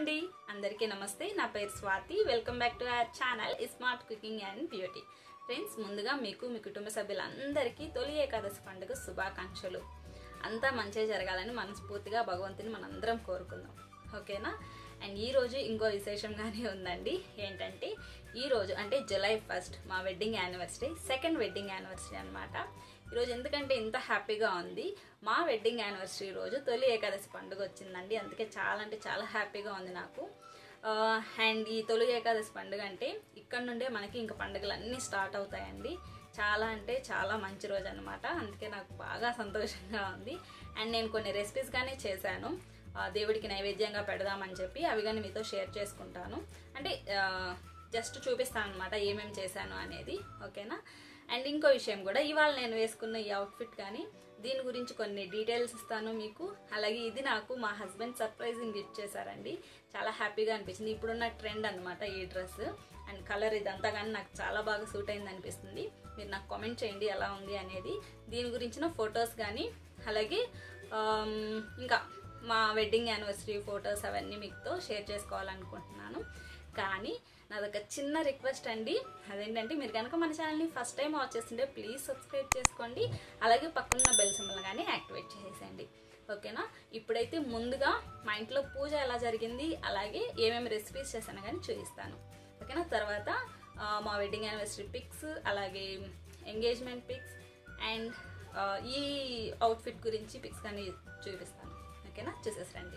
అండి అందరికీ నమస్తే నా పేరు Swathi welcome back to our channel smart cooking and beauty friends ముందుగా మీకు మీ కుటుంబ సభ్యులందరికీ తొలి ఏకాదశి పండుగ శుభాకాంక్షలు అంతా మంచిగా జరగాలని మనస్ఫూర్తిగా భగవంతుని మనందరం కోరుకుందాం ఓకేనా అండ్ ఈ రోజు ఇంకో విశేషంగానే ఉందండి ఏంటంటే ఈ రోజు అంటే జూలై ఫస్ట్ మా wedding anniversary second wedding anniversary అనమాట ఈరోజు ఎందుకంటే ఇంత హ్యాపీగా ఉంది మా వెడ్డింగ్ యానివర్సరీ రోజు తొలి ఏకాదశి పండుగ వచ్చిందండి అందుకే చాలా అంటే చాలా హ్యాపీగా ఉంది నాకు అండ్ ఈ తొలి ఏకాదశి పండుగ అంటే ఇక్కడ నుండే మనకి ఇంకా పండుగలు అన్నీ స్టార్ట్ అవుతాయండి చాలా అంటే చాలా మంచి రోజు అనమాట అందుకే నాకు బాగా సంతోషంగా ఉంది అండ్ నేను కొన్ని రెసిపీస్ కానీ చేశాను ఆ, దేవుడికి నైవేద్యంగా పెడదామని చెప్పి అవి కానీ మీతో షేర్ చేసుకుంటాను అంటే జస్ట్ చూపిస్తాను అనమాట ఏమేమి చేశాను అనేది ఓకేనా అండ్ ఇంకో విషయం కూడా ఇవాళ నేను వేసుకున్న ఈ అవుట్ఫిట్ కానీ దీని గురించి కొన్ని డీటెయిల్స్ ఇస్తాను మీకు అలాగే ఇది నాకు మా హస్బెండ్ సర్ప్రైజింగ్ గిఫ్ట్ చేశారండి చాలా హ్యాపీగా అనిపించింది ఇప్పుడున్న ట్రెండ్ అనమాట ఈ డ్రెస్ అండ్ కలర్ ఇదంతా కానీ నాకు చాలా బాగా సూట్ అయింది అనిపిస్తుంది మీరు నాకు కామెంట్ చేయండి ఎలా ఉంది అనేది దీని గురించిన ఫొటోస్ కానీ అలాగే ఆమ్, ఇంకా మా వెడ్డింగ్ యానివర్సరీ ఫొటోస్ అవన్నీ మీతో షేర్ చేసుకోవాలనుకుంటున్నాను కానీ నాదొక చిన్న రిక్వెస్ట్ అండి అదేంటంటే మీరు కనుక మన ఛానల్ని ఫస్ట్ టైం వాచ్ చేస్తుంటే ప్లీజ్ సబ్స్క్రైబ్ చేసుకోండి అలాగే పక్కన బెల్ సింబల్ కానీ యాక్టివేట్ చేసేయండి ఓకేనా ఇప్పుడైతే ముందుగా మా ఇంట్లో పూజ ఎలా జరిగింది అలాగే ఏమేమి రెసిపీస్ చేశాను కానీ చూపిస్తాను ఓకేనా తర్వాత ఆ, మా వెడ్డింగ్ యానివర్సరీ పిక్స్ అలాగే ఎంగేజ్మెంట్ పిక్స్ అండ్ ఈ అవుట్ఫిట్ గురించి పిక్స్ కానీ చూపిస్తాను ఓకేనా చూసేసి రండి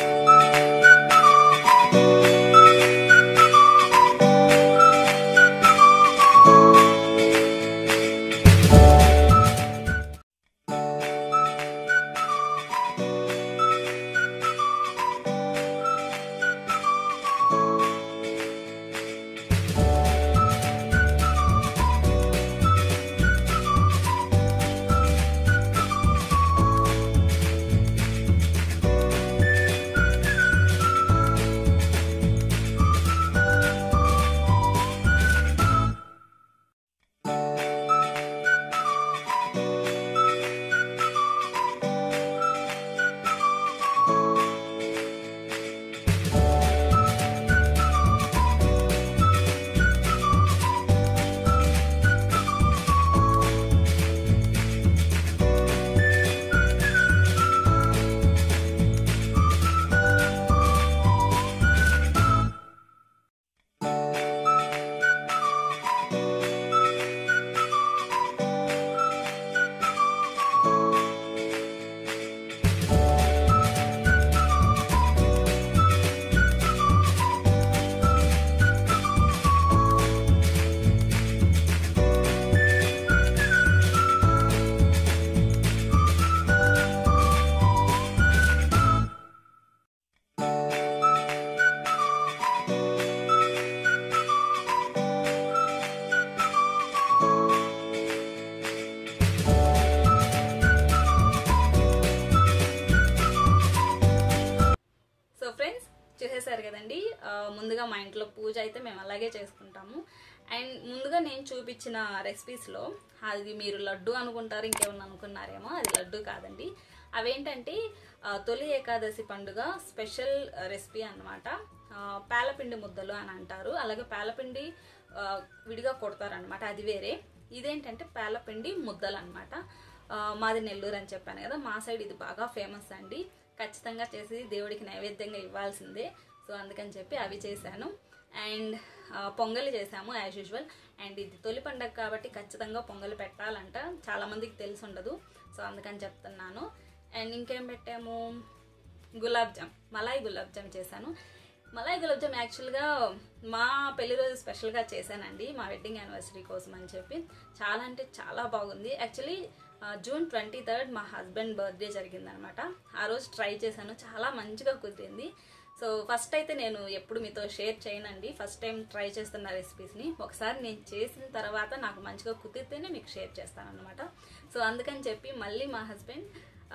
సో ఫ్రెండ్స్ చూసేశారు కదండి ఆ, ముందుగా మా ఇంట్లో పూజ అయితే మేము అలాగే చేసుకుంటాము అండ్ ముందుగా నేను చూపించిన రెసిపీస్లో అది మీరు లడ్డు అనుకుంటారు ఇంకేమన్నా అనుకున్నారేమో అది లడ్డు కాదండి అవేంటంటే ఆ, తొలి ఏకాదశి పండుగ స్పెషల్ రెసిపీ అనమాట పేలపిండి ముద్దలు అని అంటారు అలాగే పేలపిండి ఆ, విడిగా కొడతారనమాట అది వేరే ఇదేంటంటే పేలపిండి ముద్దలు అనమాట మాది నెల్లూరు అని చెప్పాను కదా మా సైడ్ ఇది బాగా ఫేమస్ అండి ఖచ్చితంగా చేసి దేవుడికి నైవేద్యంగా ఇవ్వాల్సిందే సో అందుకని చెప్పి అవి చేశాను అండ్ పొంగలి చేసాము యాజ్ యూజువల్ అండ్ ఇది తొలి పండగ కాబట్టి ఖచ్చితంగా పొంగలి పెట్టాలంట చాలామందికి తెలిసి ఉండదు సో అందుకని చెప్తున్నాను అండ్ ఇంకేం పెట్టాము గులాబ్ జామ్ మలాయ్ గులాబ్ జామ్ చేశాను మలాయ్ గులాబ్ జామ్ యాక్చువల్గా మా పెళ్లి రోజు స్పెషల్గా చేశానండి మా వెడ్డింగ్ యానివర్సరీ కోసం అని చెప్పి చాలా అంటే చాలా బాగుంది యాక్చువల్లీ జూన్ ట్వంటీ థర్డ్ మా హస్బెండ్ బర్త్డే జరిగిందనమాట ఆ రోజు ట్రై చేశాను చాలా మంచిగా కుదిరింది సో ఫస్ట్ అయితే నేను ఎప్పుడు మీతో షేర్ చేయనండి ఫస్ట్ టైం ట్రై చేస్తున్న రెసిపీస్ని ఒకసారి నేను చేసిన తర్వాత నాకు మంచిగా కుదిరితేనే మీకు షేర్ చేస్తాను అనమాట సో అందుకని చెప్పి మళ్ళీ మా హస్బెండ్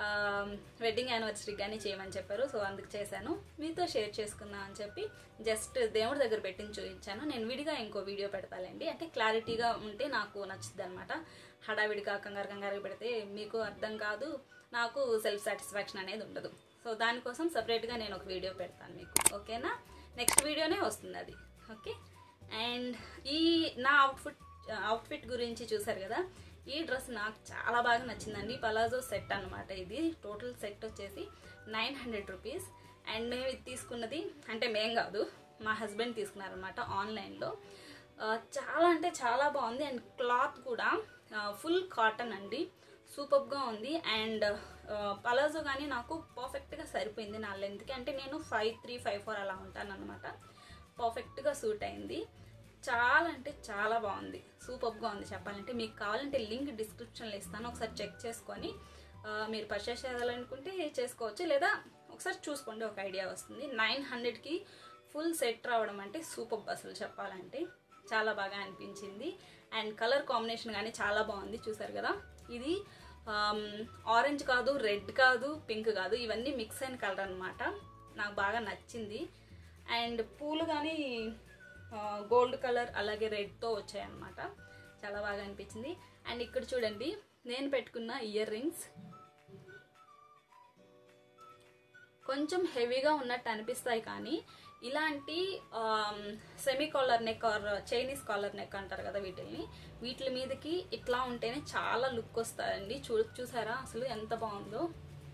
వెడ్డింగ్ యానివర్సరీ కానీ చేయమని చెప్పారు సో అందుకు చేశాను మీతో షేర్ చేసుకుందాం అని చెప్పి జస్ట్ దేవుడి దగ్గర పెట్టించి చూపించాను నేను విడిగా ఇంకో వీడియో పెడతానండి అంటే క్లారిటీగా ఉంటే నాకు నచ్చుద్ది అనమాట హడావిడిగా కంగారు కంగారు పెడితే మీకు అర్థం కాదు నాకు సెల్ఫ్ సాటిస్ఫాక్షన్ అనేది ఉండదు సో దానికోసం సపరేట్గా నేను ఒక వీడియో పెడతాను మీకు ఓకేనా నెక్స్ట్ వీడియోనే వస్తుంది అది ఓకే అండ్ ఈ నా అవుట్ఫిట్ అవుట్ఫిట్ గురించి చూసారు కదా ఈ డ్రెస్ నాకు చాలా బాగా నచ్చిందండి పలాజో సెట్ అనమాట ఇది టోటల్ సెట్ వచ్చేసి నైన్ హండ్రెడ్ రూపీస్ అండ్ మేము ఇది తీసుకున్నది అంటే మేం కాదు మా హస్బెండ్ తీసుకున్నారనమాట ఆన్లైన్లో ఆ, చాలా అంటే చాలా బాగుంది అండ్ క్లాత్ కూడా ఫుల్ కాటన్ అండి సూపర్గా ఉంది అండ్ పలాజో కానీ నాకు పర్ఫెక్ట్గా సరిపోయింది నా లెంత్కి అంటే నేను ఫైవ్ త్రీ ఫైవ్ ఫోర్ అలా ఉంటాను అనమాట పర్ఫెక్ట్గా సూట్ అయింది చాలా అంటే చాలా బాగుంది సూపర్గా ఉంది చెప్పాలంటే మీకు కావాలంటే లింక్ డిస్క్రిప్షన్లో ఇస్తాను ఒకసారి చెక్ చేసుకొని ఆ, మీరు పర్చేస్ చేయాలనుకుంటే చేసుకోవచ్చు లేదా ఒకసారి చూసుకోండి ఒక ఐడియా వస్తుంది నైన్ హండ్రెడ్కి ఫుల్ సెట్ రావడం అంటే సూపర్ అసలు చెప్పాలంటే చాలా బాగా అనిపించింది అండ్ కలర్ కాంబినేషన్ కానీ చాలా బాగుంది చూసారు కదా ఇది ఆరెంజ్ కాదు రెడ్ కాదు పింక్ కాదు ఇవన్నీ మిక్స్ అయిన కలర్ అనమాట నాకు బాగా నచ్చింది అండ్ పూలు కానీ గోల్డ్ కలర్ అలాగే రెడ్తో వచ్చాయన్నమాట చాలా బాగా అనిపించింది అండ్ ఇక్కడ చూడండి నేను పెట్టుకున్న ఇయర్ రింగ్స్ కొంచెం హెవీగా ఉన్నట్టు అనిపిస్తాయి కానీ ఇలాంటి semi collar neck or Chinese collar neck అంటారు కదా వీటిని వీటి మీదకి ఇట్లా ఉంటేనే చాలా లుక్ వస్తాయండి చూ చూసారా అసలు ఎంత బాగుందో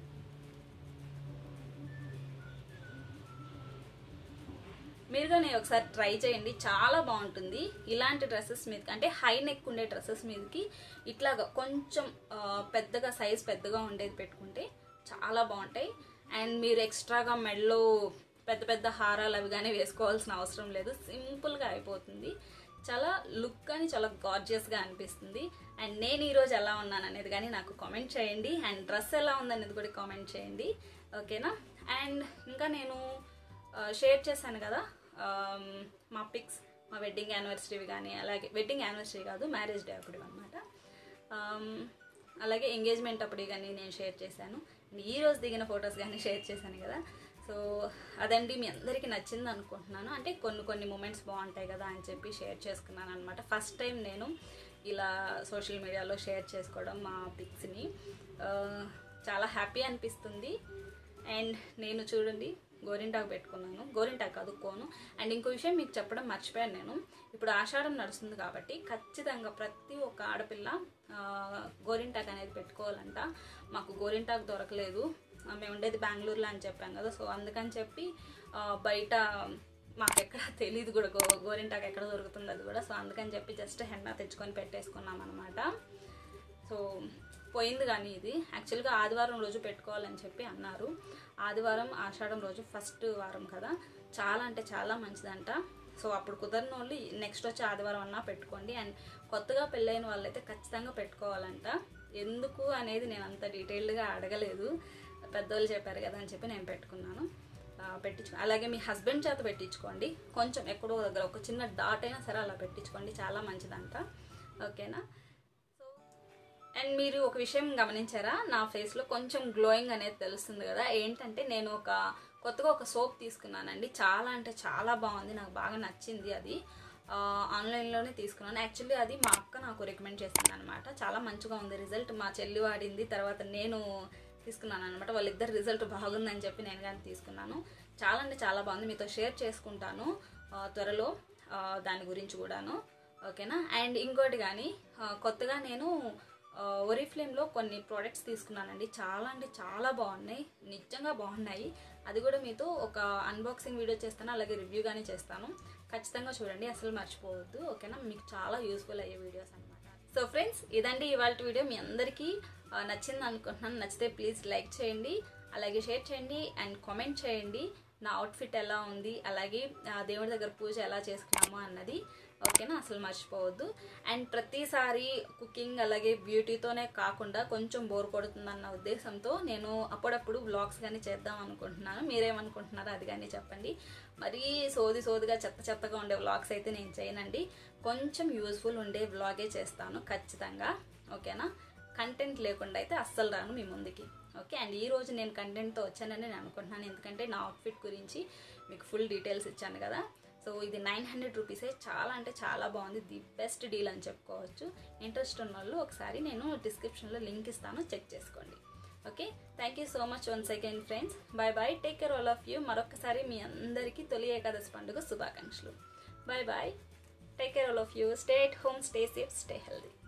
మీరు కానీ ఒకసారి ట్రై చేయండి చాలా బాగుంటుంది ఇలాంటి డ్రెస్సెస్ మీదకి అంటే హై నెక్ ఉండే డ్రెస్సెస్ మీదకి ఇట్లాగా కొంచెం ఆ, పెద్దగా సైజ్ పెద్దగా ఉండేది పెట్టుకుంటే చాలా బాగుంటాయి అండ్ మీరు ఎక్స్ట్రాగా మెడలో పెద్ద పెద్ద హారాలు అవి కానీ వేసుకోవాల్సిన అవసరం లేదు సింపుల్గా అయిపోతుంది చాలా లుక్ కానీ చాలా గార్జియస్గా అనిపిస్తుంది అండ్ నేను ఈరోజు ఎలా ఉన్నాను అనేది కానీ నాకు కామెంట్ చేయండి అండ్ డ్రెస్ ఎలా ఉందనేది కూడా కామెంట్ చేయండి ఓకేనా అండ్ ఇంకా నేను షేర్ చేశాను కదా ఆమ్, మా పిక్స్ మా వెడ్డింగ్ యానివర్సరీ కానీ అలాగే వెడ్డింగ్ యానివర్సరీ కాదు మ్యారేజ్ డే అప్పుడు అనమాట అలాగే ఎంగేజ్మెంట్ అప్పుడు కానీ నేను షేర్ చేశాను ఈ రోజు దిగిన ఫొటోస్ కానీ షేర్ చేశాను కదా సో అదండి మీ అందరికీ నచ్చింది అనుకుంటున్నాను అంటే కొన్ని కొన్ని మూమెంట్స్ బాగుంటాయి కదా అని చెప్పి షేర్ చేసుకున్నాను అనమాట ఫస్ట్ టైం నేను ఇలా సోషల్ మీడియాలో షేర్ చేసుకోవడం మా పిక్స్ని చాలా హ్యాపీ అనిపిస్తుంది అండ్ నేను చూడండి గోరింటాకు పెట్టుకున్నాను గోరింటాకు కాదు కోను అండ్ ఇంకో విషయం మీకు చెప్పడం మర్చిపోయాను నేను ఇప్పుడు ఆషాఢం నడుస్తుంది కాబట్టి ఖచ్చితంగా ప్రతి ఒక్క ఆడపిల్ల ఆ, గోరింటాకు అనేది పెట్టుకోవాలంట మాకు గోరింటాకు దొరకలేదు ఆ, మేము ఉండేది బెంగళూరులో అని చెప్పాం కదా సో అందుకని చెప్పి ఆ, బయట మాకు ఎక్కడ తెలియదు కూడా గో గోరింటాకు ఎక్కడ దొరుకుతుంది అది కూడా సో అందుకని చెప్పి జస్ట్ హెన్నా తెచ్చుకొని పెట్టేసుకున్నాం అనమాట సో పోయింది కానీ ఇది యాక్చువల్గా ఆదివారం రోజు పెట్టుకోవాలని చెప్పి అన్నారు ఆదివారం ఆషాఢం రోజు ఫస్ట్ వారం కదా చాలా అంటే చాలా మంచిదంట సో అప్పుడు కుదరని వాళ్ళు నెక్స్ట్ వచ్చి ఆదివారం అన్నా పెట్టుకోండి అండ్ కొత్తగా పెళ్ళైన వాళ్ళైతే ఖచ్చితంగా పెట్టుకోవాలంట ఎందుకు అనేది నేను అంత డీటెయిల్డ్గా అడగలేదు పెద్దవాళ్ళు చెప్పారు కదా అని చెప్పి నేను పెట్టుకున్నాను ఆ, పెట్టించు అలాగే మీ హస్బెండ్ చేత పెట్టించుకోండి కొంచెం ఎక్కడో దగ్గర ఒక చిన్న డాట్ అయినా సరే అలా పెట్టించుకోండి చాలా మంచిదంట ఓకేనా సో అండ్ మీరు ఒక విషయం గమనించారా నా ఫేస్లో కొంచెం గ్లోయింగ్ అనేది తెలుస్తుంది కదా ఏంటంటే నేను ఒక కొత్తగా ఒక సోప్ తీసుకున్నానండి చాలా అంటే చాలా బాగుంది నాకు బాగా నచ్చింది అది ఆ, ఆన్లైన్లోనే తీసుకున్నాను యాక్చువల్లీ అది మా అక్క నాకు రికమెండ్ చేసింది అనమాట చాలా మంచిగా ఉంది రిజల్ట్ మా చెల్లి వాడింది తర్వాత నేను తీసుకున్నాను అనమాట వాళ్ళిద్దరు రిజల్ట్ బాగుందని చెప్పి నేను కానీ తీసుకున్నాను చాలా అంటే చాలా బాగుంది మీతో షేర్ చేసుకుంటాను ఆ, త్వరలో ఆ, దాని గురించి కూడాను ఓకేనా అండ్ ఇంకోటి కానీ ఆ, కొత్తగా నేను ఒరిఫ్లేమ్లో కొన్ని ప్రోడక్ట్స్ తీసుకున్నానండి చాలా అంటే చాలా బాగున్నాయి నిజంగా బాగున్నాయి అది కూడా మీతో ఒక అన్బాక్సింగ్ వీడియో చేస్తాను అలాగే రివ్యూ కానీ చేస్తాను ఖచ్చితంగా చూడండి అసలు మర్చిపోవద్దు ఓకేనా మీకు చాలా యూస్ఫుల్ అయ్యే వీడియోస్ అనమాట సో ఫ్రెండ్స్ ఇదండి ఇవాళ వీడియో మీ అందరికీ ఆ, నచ్చింది అనుకుంటున్నాను నచ్చితే ప్లీజ్ లైక్ చేయండి అలాగే షేర్ చేయండి అండ్ కామెంట్ చేయండి నా అవుట్ఫిట్ ఎలా ఉంది అలాగే ఆ, దేవుడి దగ్గర పూజ ఎలా చేసుకున్నాము అన్నది ఓకేనా అసలు మర్చిపోవద్దు అండ్ ప్రతిసారి కుకింగ్ అలాగే బ్యూటీతోనే కాకుండా కొంచెం బోర్ కొడుతుందన్న ఉద్దేశంతో నేను అప్పుడప్పుడు వ్లాగ్స్ కానీ చేద్దాం అనుకుంటున్నాను మీరేమనుకుంటున్నారో అది కానీ చెప్పండి మరీ సోది సోదిగా చెత్త చెత్తగా ఉండే వ్లాగ్స్ అయితే నేను చేయనండి కొంచెం యూజ్ఫుల్ ఉండే వ్లాగే చేస్తాను ఖచ్చితంగా ఓకేనా కంటెంట్ లేకుండా అయితే అస్సలు రాను మీ ముందుకి ఓకే అండ్ ఈ రోజు నేను కంటెంట్తో వచ్చానని నేను అనుకుంటున్నాను ఎందుకంటే నా అవుట్ఫిట్ గురించి మీకు ఫుల్ డీటెయిల్స్ ఇచ్చాను కదా సో ఇది నైన్ హండ్రెడ్ రూపీసే చాలా అంటే చాలా బాగుంది ది బెస్ట్ డీల్ అని చెప్పుకోవచ్చు ఇంట్రెస్ట్ ఉన్న వాళ్ళు ఒకసారి నేను డిస్క్రిప్షన్లో లింక్ ఇస్తాను చెక్ చేసుకోండి okay thank you so much once again friends bye bye take care all of you మరొకసారి మీ అందరికీ తొలి ఏకాదశి పండుగ శుభాకాంక్షలు bye bye take care all of you stay at home stay safe stay healthy